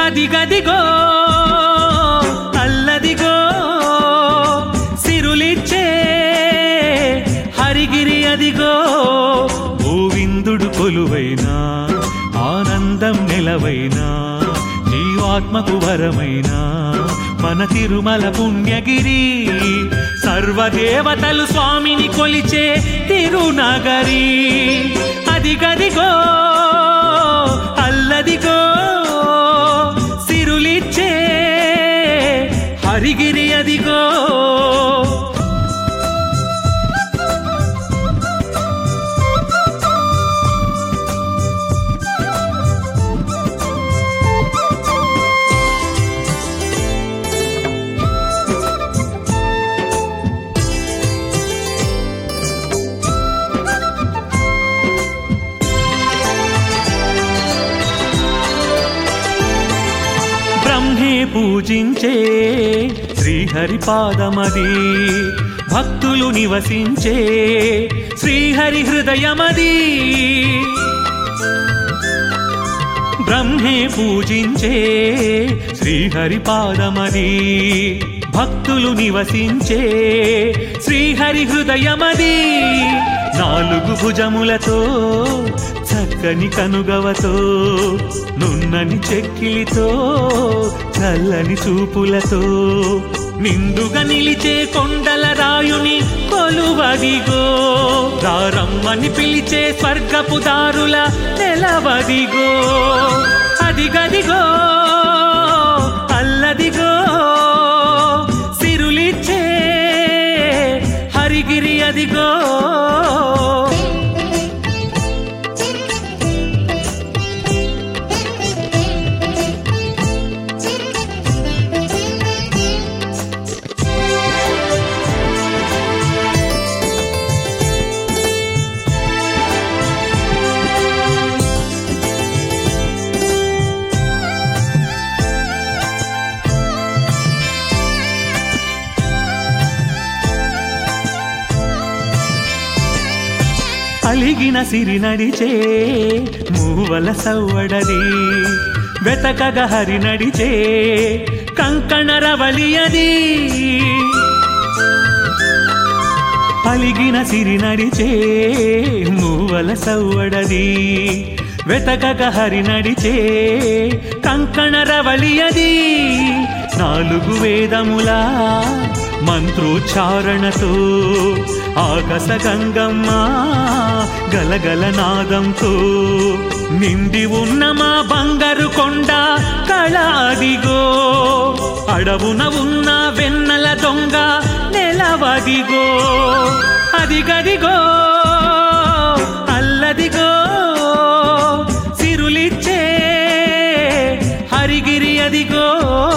అదిగదిగో అల్లదిగో సిరులిచ్చే హరిగిరి అదిగో గోవిందుడు కొలువైనా ఆనందం నెలవైనా జీవాత్మకు వరమైనా మన తిరుమల పుణ్యగిరి సర్వదేవతలు స్వామిని కొలిచే తిరునగరి అదిగదిగో అల్లదిగో సిరులిచ్చే హరిగిరి అదిగో బ్రహ్మే పూజించే శ్రీహరి పాదమది భక్తులు నివసించే శ్రీహరి హృదయమది బ్రహ్మే పూజించే శ్రీహరి పాదమది భక్తులు నివసించే శ్రీహరి హృదయమది నాలుగు భుజములతో చక్కని కనుగవతో నున్నని చెక్కిలితో చల్లని చూపులతో నిండుగా నిలిచే కొండల రాయుని కొలువదిగో రారమ్మని పిలిచే స్వర్గపు దారుల నెలవదిగో అదిగదిగో అల్లదిగో సిరులిచ్చే హరిగిరి అదిగో అలిగిన సిరి నడిచే మూవల సవ్వడది వెతకగ హరి నడిచే కంకణ రవలియది అలిగిన సిరి నడిచే మూవల సవ్వడది వెతకగ హరి నడిచే కంకణ రవలియది నాలుగు వేదముల మంత్రోచ్చారణతో ఆకాశ గంగమ్మ గలగల నాదంతో నిండి ఉన్న మా బంగారు కొండ కళ అదిగో అడవున ఉన్న వెన్నెల దొంగ నెలవదిగో అదిగదిగో అల్లదిగో సిరులిచ్చే హరిగిరి అదిగో